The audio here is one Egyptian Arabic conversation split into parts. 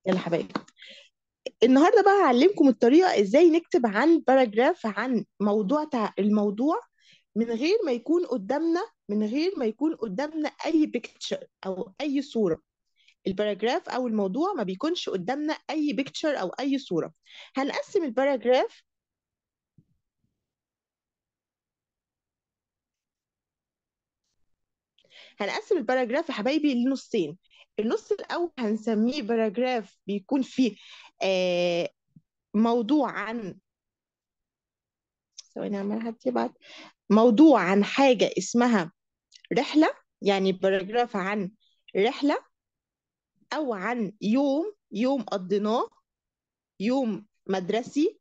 يلا حبايبي النهارده بقى هعلمكم الطريقه ازاي نكتب عن باراجراف عن موضوع تع... الموضوع من غير ما يكون قدامنا من غير ما يكون قدامنا اي بيكتشر او اي صوره الباراجراف او الموضوع ما بيكونش قدامنا اي بيكتشر او اي صوره هنقسم الباراجراف هنقسم الباراجراف يا حبايبي لنصين النص الاول هنسميه باراجراف بيكون فيه آه موضوع عن ثواني عمال حد يبعت موضوع عن حاجة اسمها رحلة يعني باراجراف عن رحلة أو عن يوم يوم قضيناه يوم مدرسي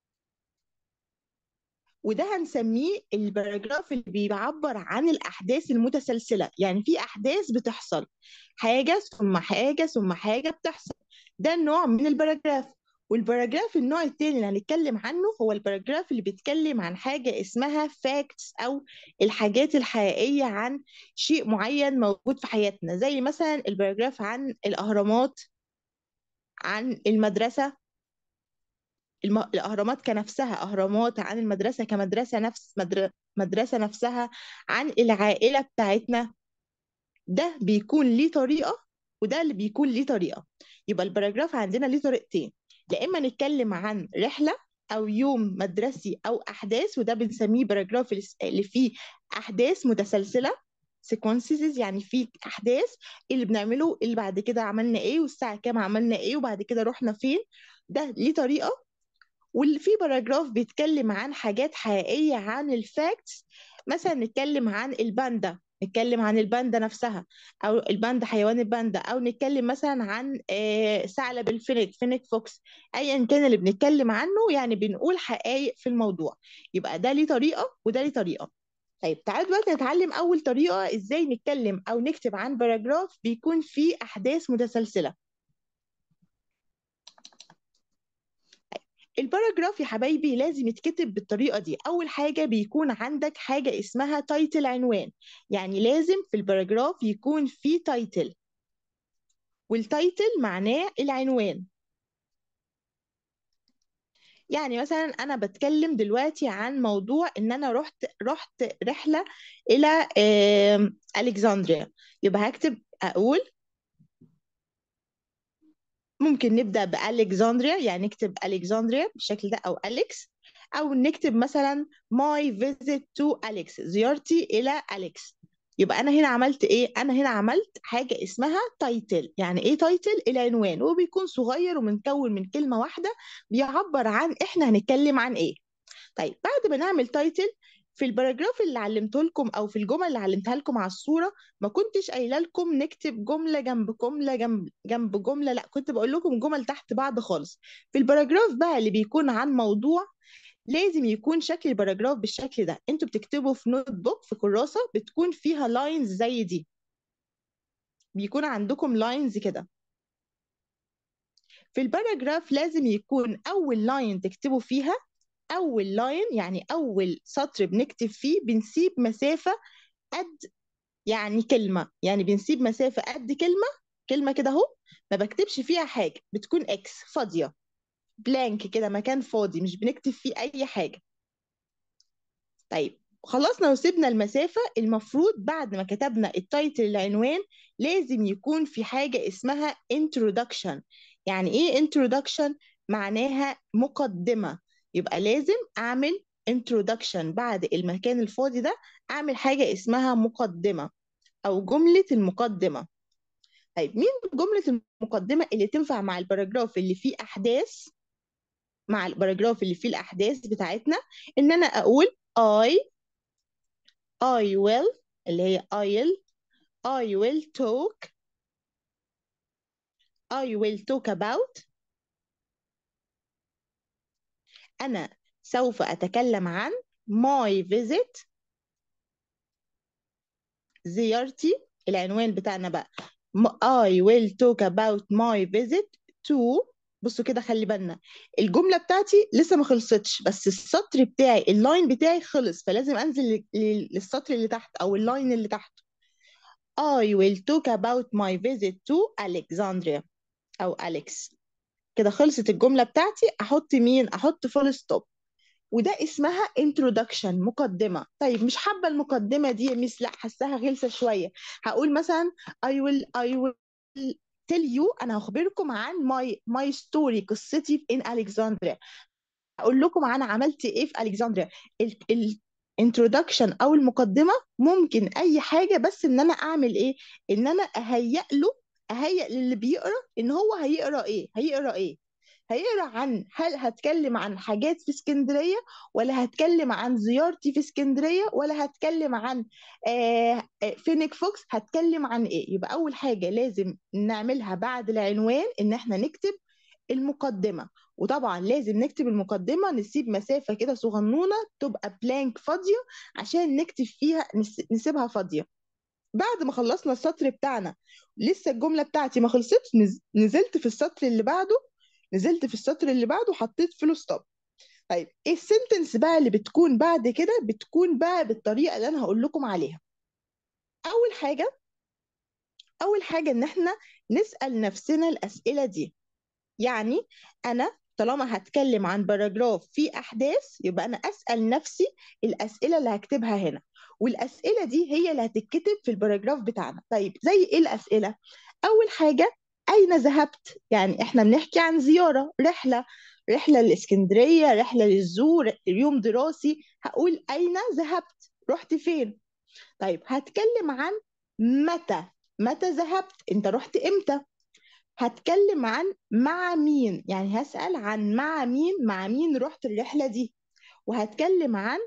وده هنسميه الباراجراف اللي بيعبر عن الأحداث المتسلسلة يعني في أحداث بتحصل حاجة ثم حاجة ثم حاجة بتحصل ده نوع من الباراجراف والباراجراف النوع التاني اللي هنتكلم عنه هو الباراجراف اللي بيتكلم عن حاجة اسمها facts أو الحاجات الحقيقية عن شيء معين موجود في حياتنا زي مثلا الباراجراف عن الأهرامات عن المدرسة الم... الأهرامات كنفسها أهرامات عن المدرسة كمدرسة نفس مدر... مدرسة نفسها عن العائلة بتاعتنا ده بيكون ليه طريقة وده اللي بيكون ليه طريقة يبقى الباراجراف عندنا ليه طريقتين يا إما نتكلم عن رحلة أو يوم مدرسي أو أحداث وده بنسميه باراجراف اللي فيه أحداث متسلسلة sequences يعني في أحداث اللي بنعمله اللي بعد كده عملنا إيه والساعة كام عملنا إيه وبعد كده رحنا فين ده ليه طريقة واللي في باراجراف بيتكلم عن حاجات حقيقية عن الفاكتس مثلا نتكلم عن الباندا نتكلم عن الباندا نفسها او الباندا حيوان الباندا او نتكلم مثلا عن ثعلب الفينيك فينيك فوكس ايا كان اللي بنتكلم عنه يعني بنقول حقائق في الموضوع يبقى ده ليه طريقه وده ليه طريقه طيب تعالوا دلوقتي نتعلم اول طريقه ازاي نتكلم او نكتب عن باراجراف بيكون فيه احداث متسلسله الباراجراف يا حبايبي لازم يتكتب بالطريقة دي أول حاجة بيكون عندك حاجة اسمها تايتل عنوان يعني لازم في الباراجراف يكون في تايتل والتايتل معناه العنوان يعني مثلا أنا بتكلم دلوقتي عن موضوع إن أنا رحت رحت رحلة إلى ألكسندريا يبقى هكتب أقول ممكن نبدأ بألكسندريا يعني نكتب ألكسندريا بالشكل ده أو أليكس أو نكتب مثلا my visit to أليكس زيارتي إلى أليكس يبقى أنا هنا عملت إيه؟ أنا هنا عملت حاجة اسمها تايتل يعني إيه تايتل؟ العنوان وبيكون صغير ومتكون من كلمة واحدة بيعبر عن إحنا هنتكلم عن إيه طيب بعد ما نعمل تايتل في الباراجراف اللي علمته لكم او في الجمل اللي علمتها لكم على الصوره ما كنتش قايله لكم نكتب جمله جنب جمله جنب جنب جمله لا كنت بقول لكم جمل تحت بعض خالص في الباراجراف بقى اللي بيكون عن موضوع لازم يكون شكل الباراجراف بالشكل ده انتوا بتكتبوا في نوت بوك في كراسه بتكون فيها لاينز زي دي بيكون عندكم لاينز كده في الباراجراف لازم يكون اول لاين تكتبوا فيها اول لاين يعني اول سطر بنكتب فيه بنسيب مسافه قد يعني كلمه يعني بنسيب مسافه قد كلمه كلمه كده اهو ما بكتبش فيها حاجه بتكون اكس فاضيه بلانك كده مكان فاضي مش بنكتب فيه اي حاجه طيب خلصنا وسيبنا المسافة المفروض بعد ما كتبنا التايتل العنوان لازم يكون في حاجة اسمها introduction يعني ايه introduction معناها مقدمة يبقى لازم اعمل introduction بعد المكان الفاضي ده اعمل حاجه اسمها مقدمه او جمله المقدمه طيب مين جمله المقدمه اللي تنفع مع الباراجراف اللي فيه احداث مع الباراجراف اللي فيه الاحداث بتاعتنا ان انا اقول I I will اللي هي I'll I will talk I will talk about أنا سوف أتكلم عن my visit زيارتي العنوان بتاعنا بقى I will talk about my visit to بصوا كده خلي بالنا الجملة بتاعتي لسه ما خلصتش بس السطر بتاعي اللاين بتاعي خلص فلازم أنزل للسطر اللي تحت أو اللاين اللي تحت I will talk about my visit to Alexandria او اليكس كده خلصت الجمله بتاعتي احط مين احط فول ستوب وده اسمها introduction مقدمة طيب مش حابة المقدمة دي يا ميس لا حاساها غلسة شوية هقول مثلا I will I will tell you أنا هخبركم عن my my story قصتي in Alexandria أقول لكم أنا عملت إيه في ألكسندريا ال ال introduction أو المقدمة ممكن أي حاجة بس إن أنا أعمل إيه إن أنا أهيئ له أهيئ للي بيقرأ إن هو هيقرأ إيه هيقرأ إيه هيقرا عن هل هتكلم عن حاجات في اسكندريه ولا هتكلم عن زيارتي في اسكندريه ولا هتكلم عن آه آه فينيك فوكس هتكلم عن ايه يبقى اول حاجه لازم نعملها بعد العنوان ان احنا نكتب المقدمه وطبعا لازم نكتب المقدمه نسيب مسافه كده صغنونه تبقى بلانك فاضيه عشان نكتب فيها نسيبها فاضيه بعد ما خلصنا السطر بتاعنا لسه الجمله بتاعتي ما خلصتش نزلت في السطر اللي بعده نزلت في السطر اللي بعده حطيت فول ستوب طيب ايه السنتنس بقى اللي بتكون بعد كده بتكون بقى بالطريقه اللي انا هقول لكم عليها اول حاجه اول حاجه ان احنا نسال نفسنا الاسئله دي يعني انا طالما هتكلم عن باراجراف فيه احداث يبقى انا اسال نفسي الاسئله اللي هكتبها هنا والاسئله دي هي اللي هتتكتب في الباراجراف بتاعنا طيب زي ايه الاسئله اول حاجه أين ذهبت؟ يعني إحنا بنحكي عن زيارة رحلة رحلة لإسكندرية رحلة للزور يوم دراسي هقول أين ذهبت؟ رحت فين؟ طيب هتكلم عن متى متى ذهبت؟ أنت رحت إمتى؟ هتكلم عن مع مين يعني هسأل عن مع مين مع مين رحت الرحلة دي وهتكلم عن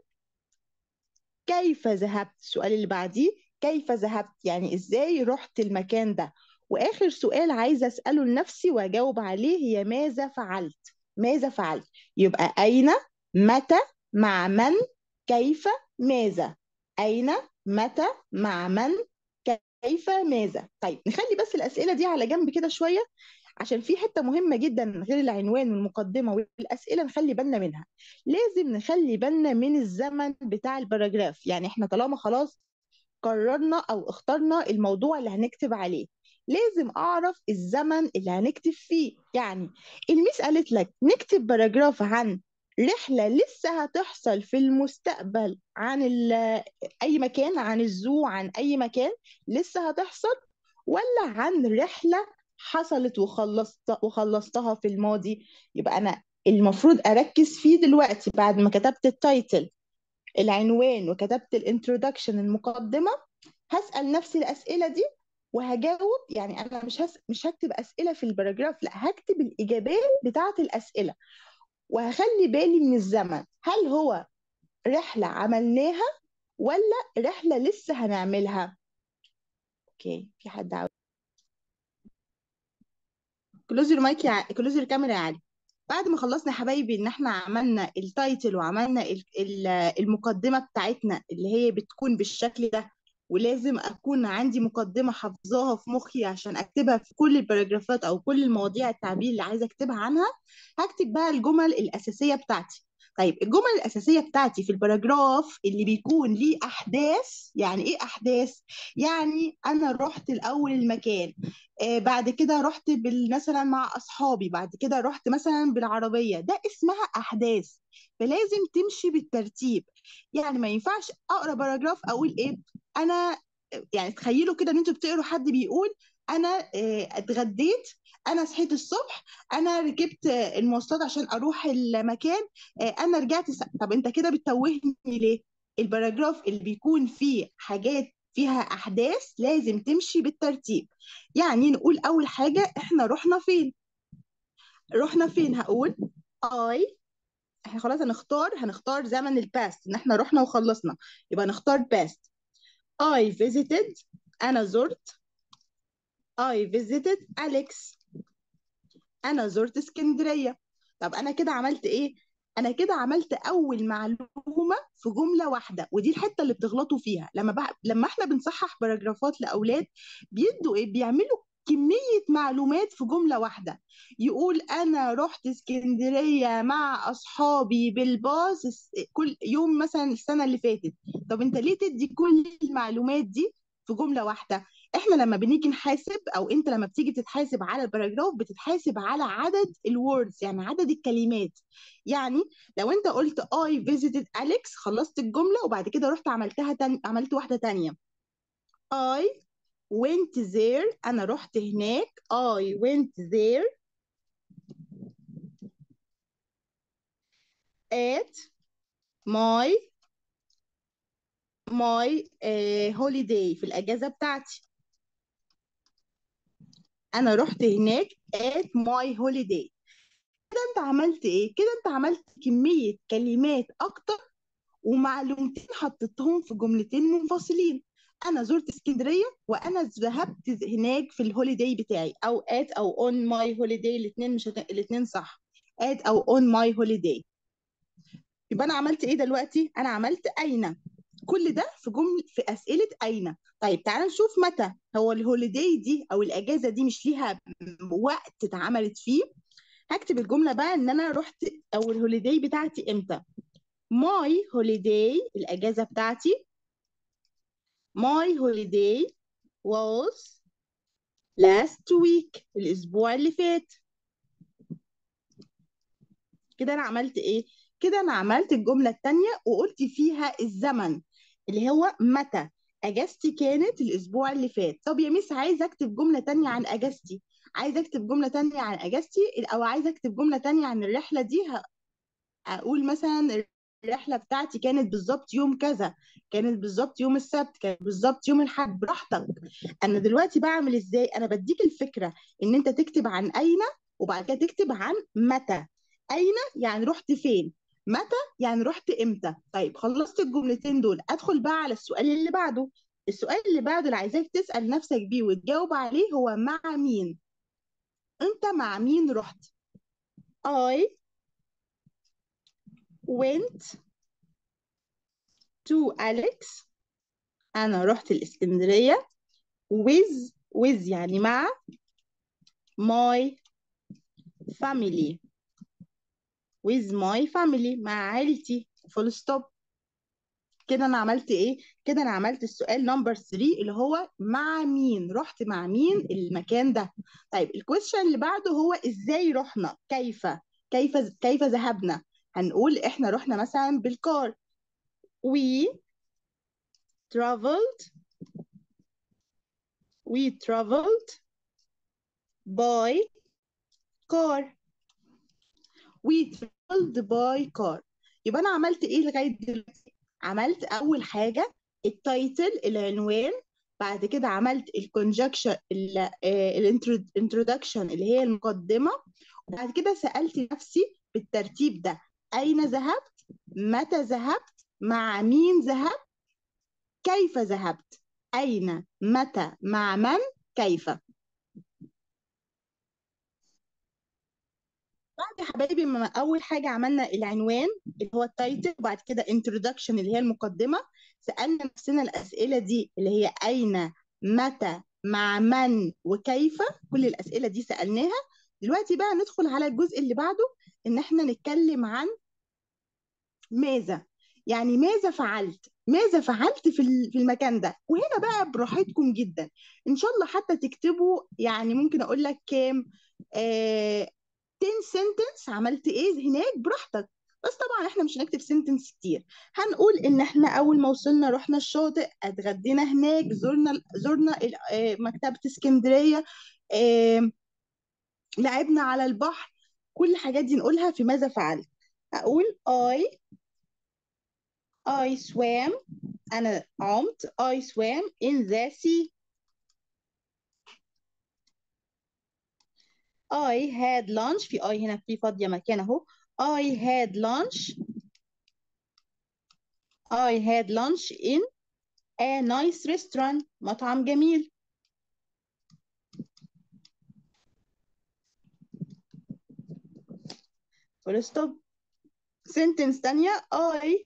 كيف ذهبت السؤال اللي بعديه كيف ذهبت يعني ازاي رحت المكان ده واخر سؤال عايزه اساله لنفسي واجاوب عليه هي ماذا فعلت ماذا فعلت يبقى اين متى مع من كيف ماذا اين متى مع من كيف ماذا طيب نخلي بس الاسئله دي على جنب كده شويه عشان في حته مهمه جدا غير العنوان والمقدمه والاسئله نخلي بالنا منها لازم نخلي بالنا من الزمن بتاع الباراجراف يعني احنا طالما خلاص قررنا او اخترنا الموضوع اللي هنكتب عليه لازم اعرف الزمن اللي هنكتب فيه يعني الميس قالت لك نكتب باراجراف عن رحلة لسه هتحصل في المستقبل عن أي مكان عن الزو عن أي مكان لسه هتحصل ولا عن رحلة حصلت وخلصت وخلصتها في الماضي يبقى أنا المفروض أركز فيه دلوقتي بعد ما كتبت التايتل العنوان وكتبت الانترودكشن المقدمة هسأل نفسي الأسئلة دي وهجاوب يعني انا مش هس... مش هكتب اسئله في الباراجراف لا هكتب الاجابات بتاعه الاسئله وهخلي بالي من الزمن هل هو رحله عملناها ولا رحله لسه هنعملها اوكي في حد عاوز كلوز المايك يا كلوز الكاميرا يا علي بعد ما خلصنا يا حبايبي ان احنا عملنا التايتل وعملنا المقدمه بتاعتنا اللي هي بتكون بالشكل ده ولازم اكون عندي مقدمه حافظاها في مخي عشان اكتبها في كل الباراجرافات او كل المواضيع التعبير اللي عايزه اكتبها عنها هكتب بقى الجمل الاساسيه بتاعتي طيب الجمل الأساسية بتاعتي في الباراجراف اللي بيكون ليه أحداث يعني إيه أحداث؟ يعني أنا رحت الأول المكان آه بعد كده رحت مثلا مع أصحابي بعد كده رحت مثلا بالعربية ده اسمها أحداث فلازم تمشي بالترتيب يعني ما ينفعش أقرأ باراجراف أقول إيه أنا يعني تخيلوا كده إن أنتوا بتقروا حد بيقول انا اتغديت انا صحيت الصبح انا ركبت المواصلات عشان اروح المكان انا رجعت س... طب انت كده بتتوهني ليه الباراجراف اللي بيكون فيه حاجات فيها احداث لازم تمشي بالترتيب يعني نقول اول حاجه احنا رحنا فين رحنا فين هقول I احنا خلاص هنختار هنختار زمن الباست ان احنا رحنا وخلصنا يبقى نختار باست I visited انا زرت I visited Alex أنا زرت اسكندرية طب أنا كده عملت إيه؟ أنا كده عملت أول معلومة في جملة واحدة ودي الحتة اللي بتغلطوا فيها لما بقى لما إحنا بنصحح باراجرافات لأولاد بيدوا إيه؟ بيعملوا كمية معلومات في جملة واحدة يقول أنا رحت اسكندرية مع أصحابي بالباص كل يوم مثلا السنة اللي فاتت طب أنت ليه تدي كل المعلومات دي في جملة واحدة احنا لما بنيجي نحاسب او انت لما بتيجي تتحاسب على الباراجراف بتتحاسب على عدد الوردز يعني عدد الكلمات يعني لو انت قلت I visited Alex خلصت الجملة وبعد كده رحت عملتها تاني عملت واحدة تانية I went there انا رحت هناك I went there at my my uh, holiday في الأجازة بتاعتي أنا رحت هناك at my holiday كده أنت عملت إيه؟ كده أنت عملت كمية كلمات أكتر ومعلومتين حطيتهم في جملتين منفصلين أنا زرت اسكندرية وأنا ذهبت هناك في الهوليداي بتاعي أو at أو on my holiday الاتنين مش هت... الاتنين صح at أو on my holiday يبقى أنا عملت إيه دلوقتي؟ أنا عملت أين كل ده في جمل في أسئلة أين طيب تعال نشوف متى هو الهوليداي دي أو الأجازة دي مش ليها وقت اتعملت فيه هكتب الجملة بقى إن أنا رحت أو الهوليداي بتاعتي إمتى my holiday الأجازة بتاعتي my holiday was last week الأسبوع اللي فات كده أنا عملت إيه؟ كده أنا عملت الجملة التانية وقلت فيها الزمن اللي هو متى اجازتي كانت الاسبوع اللي فات طب يا ميس عايزه اكتب جمله تانية عن اجازتي عايزه اكتب جمله تانية عن اجازتي او عايزه اكتب جمله تانية عن الرحله دي ه- اقول مثلا الرحله بتاعتي كانت بالظبط يوم كذا كانت بالظبط يوم السبت كانت بالظبط يوم الاحد براحتك انا دلوقتي بعمل ازاي انا بديك الفكره ان انت تكتب عن اين وبعد كده تكتب عن متى اين يعني رحت فين متى يعني رحت امتى طيب خلصت الجملتين دول ادخل بقى على السؤال اللي بعده السؤال اللي بعده اللي عايزاك تسأل نفسك بيه وتجاوب عليه هو مع مين انت مع مين رحت I went to Alex انا رحت الاسكندرية with with يعني مع my family with my family مع عيلتي full stop كده انا عملت ايه كده انا عملت السؤال نمبر 3 اللي هو مع مين رحت مع مين المكان ده طيب الكويشن اللي بعده هو ازاي رحنا كيف كيف كيف ذهبنا هنقول احنا رحنا مثلا بالكار we traveled we traveled by car we traveled by car يبقى انا عملت ايه لغايه دلوقتي عملت اول حاجه التايتل العنوان بعد كده عملت الكونجكشن الانترودكشن اللي هي المقدمه وبعد كده سالت نفسي بالترتيب ده اين ذهبت متى ذهبت مع مين ذهبت كيف ذهبت اين متى مع من كيف بعد يا حبايبي ما اول حاجه عملنا العنوان اللي هو التايتل وبعد كده انترودكشن اللي هي المقدمه سالنا نفسنا الاسئله دي اللي هي اين متى مع من وكيف كل الاسئله دي سالناها دلوقتي بقى ندخل على الجزء اللي بعده ان احنا نتكلم عن ماذا يعني ماذا فعلت ماذا فعلت في ال- في المكان ده وهنا بقى براحتكم جدا ان شاء الله حتى تكتبوا يعني ممكن اقول لك كام آه 10 سنتنس عملت ايه هناك براحتك بس طبعا احنا مش هنكتب سنتنس كتير هنقول ان احنا اول ما وصلنا رحنا الشاطئ اتغدينا هناك زرنا زرنا ال- آه، مكتبة اسكندرية آه، لعبنا على البحر كل الحاجات دي نقولها في ماذا فعلت اقول I I swam أنا عمت I swam in the sea I had lunch في I هنا في فاضية مكان أهو I had lunch I had lunch in a nice restaurant مطعم جميل full stop sentence تانية I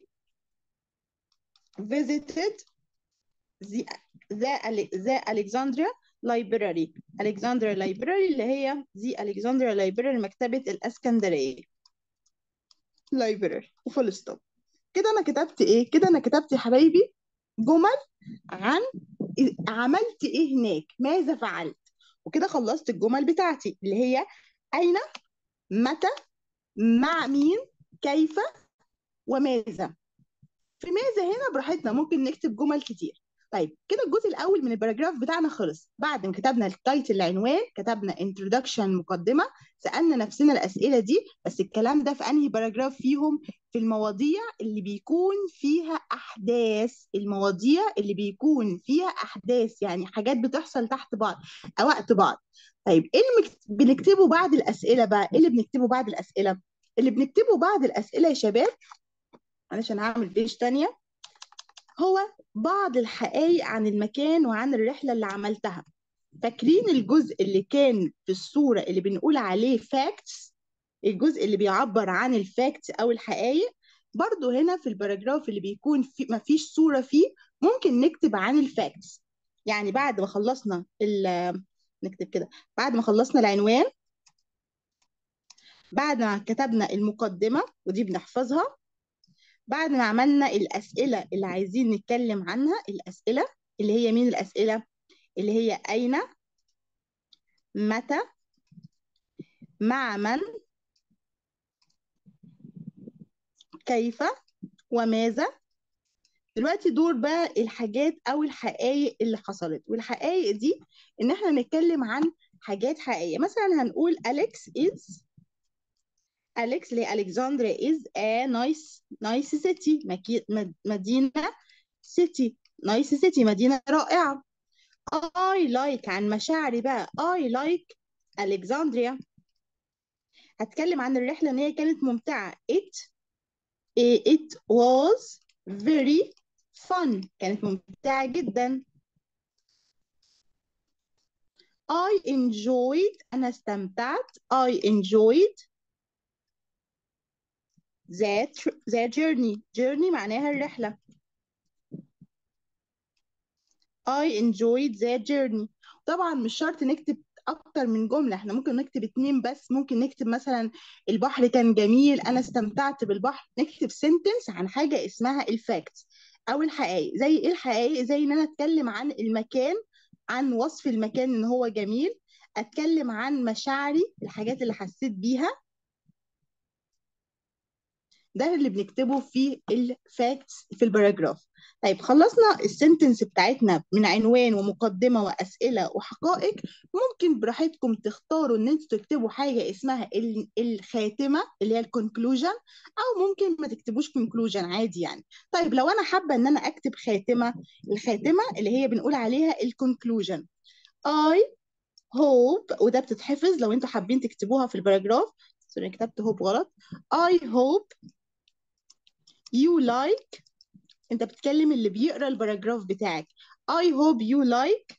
visited the the, Ale- the Alexandria Library Alexandria Library اللي هي the Alexandria Library مكتبة الإسكندرية Library وفول ستوب كده أنا كتبت إيه؟ كده أنا كتبت يا حبايبي جمل عن عملت ايه هناك ماذا فعلت وكده خلصت الجمل بتاعتي اللي هي اين متى مع مين كيف وماذا في ماذا هنا براحتنا ممكن نكتب جمل كتير طيب كده الجزء الاول من الباراجراف بتاعنا خلص بعد ما كتبنا التايتل العنوان كتبنا introduction مقدمه سالنا نفسنا الاسئله دي بس الكلام ده في انهي باراجراف فيهم في المواضيع اللي بيكون فيها احداث المواضيع اللي بيكون فيها احداث يعني حاجات بتحصل تحت بعض او وقت بعض طيب ايه اللي مكت- بنكتبه بعد الاسئله بقى ايه اللي بنكتبه بعد الاسئله اللي بنكتبه بعد الاسئله يا شباب معلش انا هعمل بيج تانية هو بعض الحقائق عن المكان وعن الرحلة اللي عملتها فاكرين الجزء اللي كان في الصورة اللي بنقول عليه facts الجزء اللي بيعبر عن الفاكتس أو الحقائق برضو هنا في الباراجراف اللي بيكون في مفيش صورة فيه ممكن نكتب عن الفاكتس يعني بعد ما خلصنا ال نكتب كده بعد ما خلصنا العنوان بعد ما كتبنا المقدمة ودي بنحفظها بعد ما عملنا الأسئلة اللي عايزين نتكلم عنها الأسئلة اللي هي مين الأسئلة اللي هي أين متى مع من كيف وماذا دلوقتي دور بقى الحاجات أو الحقائق اللي حصلت والحقائق دي إن إحنا نتكلم عن حاجات حقيقية مثلا هنقول أليكس is أليكس اللي هي ألكسندريا is a nice nice city مكي- مد- مدينة city nice city مدينة رائعة I like عن مشاعري بقى I like Alexandria هتكلم عن الرحلة إن هي كانت ممتعة it it was very fun كانت ممتعة جدا I enjoyed أنا استمتعت I enjoyed that that journey journey معناها الرحلة I enjoyed that journey طبعا مش شرط نكتب أكتر من جملة احنا ممكن نكتب اتنين بس ممكن نكتب مثلا البحر كان جميل أنا استمتعت بالبحر نكتب سنتنس عن حاجة اسمها الفاكتس أو الحقائق زي إيه الحقائق زي إن أنا أتكلم عن المكان عن وصف المكان إن هو جميل أتكلم عن مشاعري الحاجات اللي حسيت بيها ده اللي بنكتبه في الفاكتس في الباراجراف طيب خلصنا السنتنس بتاعتنا من عنوان ومقدمة وأسئلة وحقائق ممكن براحتكم تختاروا ان انتوا تكتبوا حاجة اسمها ال- الخاتمة اللي هي الكونكلوجن او ممكن ما تكتبوش كونكلوجن عادي يعني طيب لو انا حابة ان انا اكتب خاتمة الخاتمة اللي هي بنقول عليها الكونكلوجن I hope وده بتتحفظ لو انتوا حابين تكتبوها في الباراجراف سوري كتبت hope غلط I hope you like انت بتكلم اللي بيقرا الباراجراف بتاعك I hope you like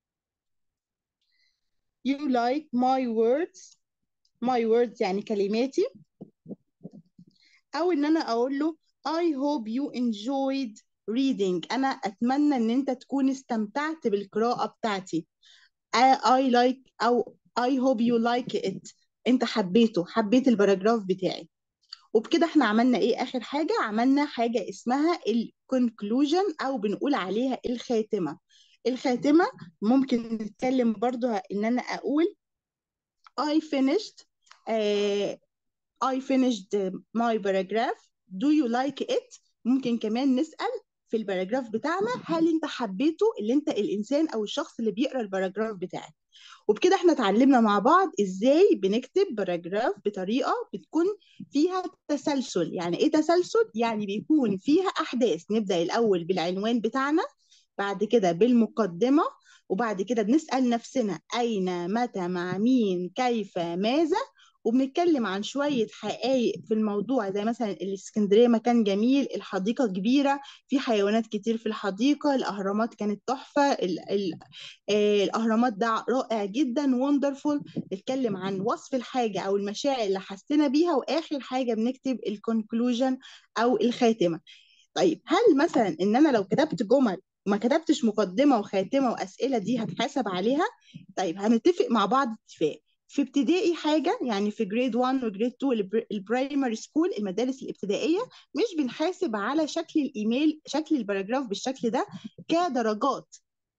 you like my words my words يعني كلماتي او ان انا اقول له I hope you enjoyed reading انا اتمنى ان انت تكون استمتعت بالقراءة بتاعتي I, I like او I hope you like it انت حبيته حبيت الباراجراف بتاعي وبكده احنا عملنا ايه اخر حاجة عملنا حاجة اسمها الكونكلوجن او بنقول عليها الخاتمة الخاتمة ممكن نتكلم برضو ان انا اقول I finished uh, I finished my paragraph do you like it ممكن كمان نسأل في الباراجراف بتاعنا هل انت حبيته اللي انت الانسان او الشخص اللي بيقرا الباراجراف بتاعك وبكده احنا اتعلمنا مع بعض ازاي بنكتب باراجراف بطريقة بتكون فيها تسلسل يعني ايه تسلسل يعني بيكون فيها احداث نبدأ الاول بالعنوان بتاعنا بعد كده بالمقدمة وبعد كده بنسأل نفسنا أين متى مع مين كيف ماذا وبنتكلم عن شوية حقائق في الموضوع زي مثلا الإسكندرية مكان جميل الحديقة كبيرة في حيوانات كتير في الحديقة الأهرامات كانت تحفة ال ال آه الأهرامات ده رائع جدا وندرفول نتكلم عن وصف الحاجة أو المشاعر اللي حسينا بيها وآخر حاجة بنكتب الكونكلوجن أو الخاتمة طيب هل مثلا ان انا لو كتبت جمل وما كتبتش مقدمه وخاتمه واسئله دي هتحاسب عليها طيب هنتفق مع بعض اتفاق في ابتدائي حاجه يعني في جريد 1 وجريد 2 البر- البرايمري سكول المدارس الابتدائيه مش بنحاسب على شكل الايميل شكل الباراجراف بالشكل ده كدرجات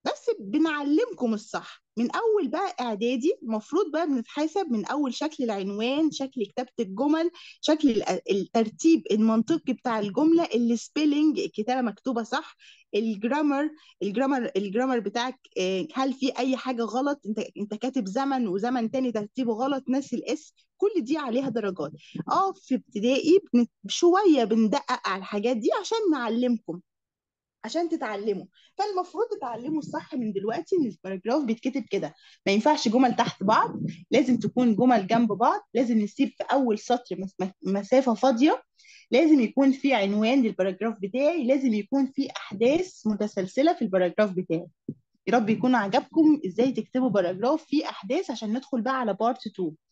بس بنعلمكم الصح من اول بقى اعدادي المفروض بقى بنتحاسب من اول شكل العنوان شكل كتابة الجمل شكل ال- الترتيب المنطقي بتاع الجملة السبيلنج الكتابة مكتوبة صح الجرامر الجرامر الجرامر بتاعك آه، هل في اي حاجة غلط انت انت كاتب زمن وزمن تاني ترتيبه غلط ناسي الاس كل دي عليها درجات اه في ابتدائي بن- شوية بندقق على الحاجات دي عشان نعلمكم عشان تتعلموا فالمفروض تتعلموا الصح من دلوقتي ان الباراجراف بيتكتب كده ما ينفعش جمل تحت بعض لازم تكون جمل جنب بعض لازم نسيب في اول سطر مس- مس- مسافة فاضية لازم يكون في عنوان للباراجراف بتاعي لازم يكون في احداث متسلسلة في الباراجراف بتاعي يا رب يكون عجبكم ازاي تكتبوا باراجراف فيه احداث عشان ندخل بقى على بارت 2